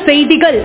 செய்திகள்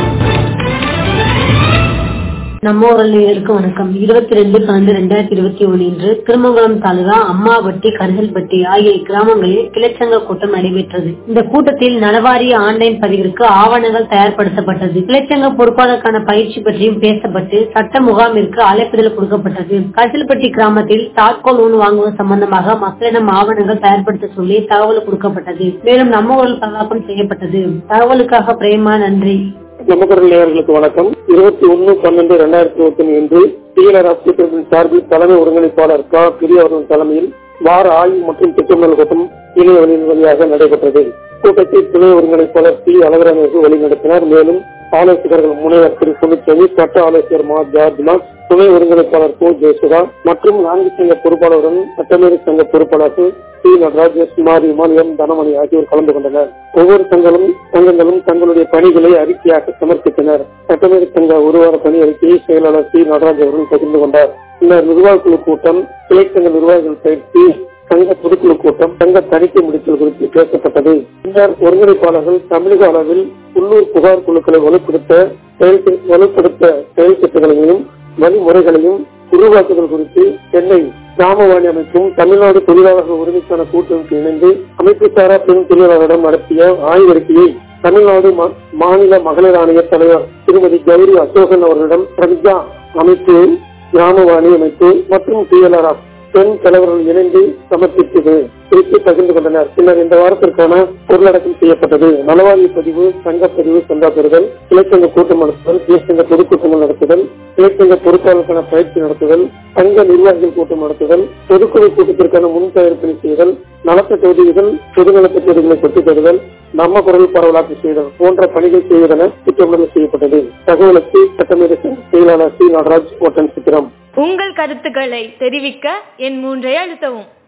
நம்ம ஊரர்களுக்கு வணக்கம் இருபத்தி ரெண்டு பன்னெண்டு ரெண்டாயிரத்தி இருபத்தி ஒன்று இன்று திருமங்கலம் தாலுகா அம்மாவட்டி கரிசல்பட்டி ஆகிய கிராமங்களில் கிளைச்சங்க கூட்டம் நடைபெற்றது இந்த கூட்டத்தில் நலவாரிய ஆன்லைன் பதிவிற்கு ஆவணங்கள் தயார்படுத்தப்பட்டது கிளைச்சங்க பொறுப்பாளருக்கான பயிற்சி பற்றியும் பேசப்பட்டு சட்ட முகாமிற்கு அழைப்புதல் கொடுக்கப்பட்டது கரிசல்பட்டி கிராமத்தில் தாட்கோல் ஊன் வாங்குவது சம்பந்தமாக மக்களிடம் ஆவணங்கள் தயார்படுத்த சொல்லி தகவல் கொடுக்கப்பட்டது மேலும் நம்ம ஊரில் பரவாக்கம் செய்யப்பட்டது தகவலுக்காக பிரேமா நன்றி நமக்குரல் நேயர்களுக்கு வணக்கம் இருபத்தி ஒன்னு பன்னெண்டு இரண்டாயிரத்தி இருபத்தி ஒன்று இன்று டீலர் ஆஸ்பத்திரியின் சார்பில் தலைமை ஒருங்கிணைப்பாளர் கா பிரிய அவர்கள் தலைமையில் வார ஆய்வு மற்றும் திட்டமிடல் கூட்டம் இணையவழியின் வழியாக நடைபெற்றது கூட்டத்தில் துணை ஒருங்கிணைப்பாளர் சி அழகரான் அவர்கள் வழிநடத்தினார் மேலும் ஆலோசகர்கள் முனைவர் திரு சுமிச்சவி சட்ட ஆலோசகர் மா ஜார்ஜ்லாஸ் துணை ஒருங்கிணைப்பாளர் கோ ஜெயசுதா மற்றும் நான்கு சங்க பொறுப்பாளருடன் சட்டமேதை சங்க பொறுப்பாளர்கள் C Natraj S Mari M Dhanamani ஆகியோர் கலந்து கொண்டனர் ஒவ்வொரு சங்கங்களும் சங்கங்களும் தங்களுடைய பணிகளை அறிக்கையாக சமர்ப்பித்தனர் சட்டமேதை சங்க ஒருவார பணி அறிக்கையை செயலாளர் சி நடராஜ் அவர்கள் பகிர்ந்து கொண்டார் பின்னர் நிர்வாக குழு கூட்டம் கிளை சங்க நிர்வாகிகள் பயிற்சி சங்க பொதுக்குழு கூட்டம் சங்க தணிக்கை முடித்தல் குறித்து பேசப்பட்டது பின்னர் ஒருங்கிணைப்பாளர்கள் தமிழக அளவில் உள்ளூர் புகார் குழுக்களை வலுப்படுத்த செயல் வலுப்படுத்த செயல் திட்டங்களையும் வழிமுறைகளையும் உருவாக்குதல் குறித்து சென்னை கிராமவாணி அமைப்பும் தமிழ்நாடு தொழிலாளர்கள் உரிமைக்கான கூட்டமைப்பு இணைந்து அமைப்பு சாரா பெண் தொழிலாளரிடம் நடத்திய ஆய்வறிக்கையை தமிழ்நாடு மாநில மகளிர் ஆணைய தலைவர் திருமதி கௌரி அசோகன் அவர்களிடம் பிரஜா அமைப்பு கிராமவாணி அமைப்பு மற்றும் டிஎல்ஆர் பெண் தலைவர்கள் இணைந்து சமர்ப்பித்தது குறித்து பகிர்ந்து கொண்டனர் பின்னர் இந்த வாரத்திற்கான பொருளடக்கம் செய்யப்பட்டது நலவாரிய பதிவு சங்கப்பதிவு சந்தா பெறுதல் கிளைச்சங்க கூட்டம் நடத்துதல் கிளைச்சங்க பொதுக்கூட்டங்கள் நடத்துதல் கிளைச்சங்க பொறுப்பாளருக்கான பயிற்சி நடத்துதல் சங்க நிர்வாகிகள் கூட்டம் நடத்துதல் பொதுக்குழு கூட்டத்திற்கான முன் தயாரிப்பினை செய்தல் நலத்த தொகுதிகள் பொதுநலத்த தொகுதிகளை பெற்றுத் தருதல் நம்ம குரல் பரவலாக்கி செய்தல் போன்ற பணிகள் செய்வதென திட்டமிடல் செய்யப்பட்டது தகவலுக்கு சட்டமேதை செயலாளர் சி நடராஜ் ஓட்டன் சித்திரம் உங்கள் கருத்துக்களை தெரிவிக்க என் மூன்றை அழுத்தவும்